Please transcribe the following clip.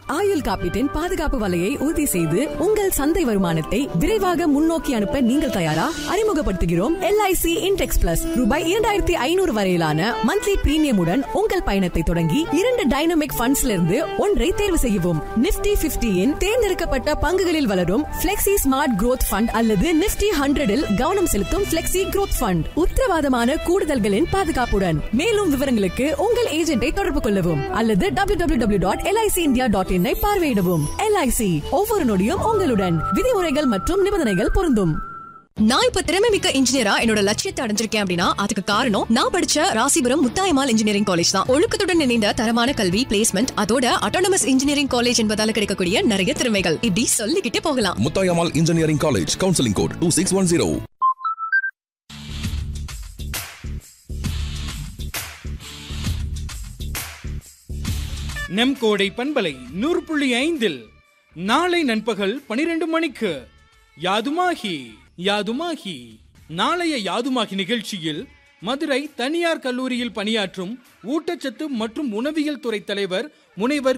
ஆயுள் காப்பீட்டின் பாதுகாப்பு வலையை உறுதி செய்து உங்கள் சந்தை வருமானத்தை விரைவாக முன்னோக்கி அனுப்ப நீங்கள் தயாரா அறிமுகப்படுத்துகிறோம் எல்ஐசி இன்டெக்ஸ் பிளஸ் ரூபாய் இரண்டாயிரத்தி ஐநூறு வரையிலான மந்த்லி பிரீமியமுடன் உங்கள் பயணத்தை தொடங்கி இரண்டு டைனமிக் ஃபண்ட்ஸ்ல இருந்து ஒன்றை தேர்வு செய்யவும் நிப்டி பிப்டியின் தேர்ந்தெடுக்கப்பட்ட பங்குகளில் வளரும் பிளெக்சி ஸ்மார்ட் growth ஃபண்ட் அல்லது நிப்டி ஹண்ட்ரடில் கவனம் செலுத்தும் பிளெக்சி growth ஃபண்ட் உத்தரவாதமான கூடுதல்களின் பாதுகாப்புடன் மேலும் விவரங்களுக்கு உங்கள் ஏஜென்ட்டை தொடர்பு கொள்ளவும் அல்லது W W W dot LIC India dot in பார்வையிடவும் எல்ஐசி ஒவ்வொரு நொடியும் உங்களுடன் விதிமுறைகள் மற்றும் நிபந்தனைகள் பொருந்தும் நான் இப்ப திறமை மிக்க இன்ஜினியரா என்னோட லட்சியத்தை அடைஞ்சிருக்கேன் அப்படின்னா அதுக்கு காரணம் நான் படிச்ச ராசிபுரம் முத்தாயமால் இன்ஜினியரிங் காலேஜ் தான் ஒழுக்கத்துடன் இணைந்த தரமான கல்வி பிளேஸ்மெண்ட் அதோட அட்டானமஸ் இன்ஜினியரிங் காலேஜ் என்பதால கிடைக்கக்கூடிய நிறைய திறமைகள் இப்படி சொல்லிக்கிட்டே போகலாம் Muthayammal engineering college counselling code two six one zero நெம் கோடை பண்பலை நூறு புள்ளி ஐந்தில் நாளை நண்பகல் பனிரெண்டு மணிக்கு யாதுமாகி யாதுமாகி நாளைய யாதுமாகி நிகழ்ச்சியில் மதுரை தனியார் கல்லூரியில் பணியாற்றும் ஊட்டச்சத்து மற்றும் உணவியல் துறை தலைவர் முனைவர்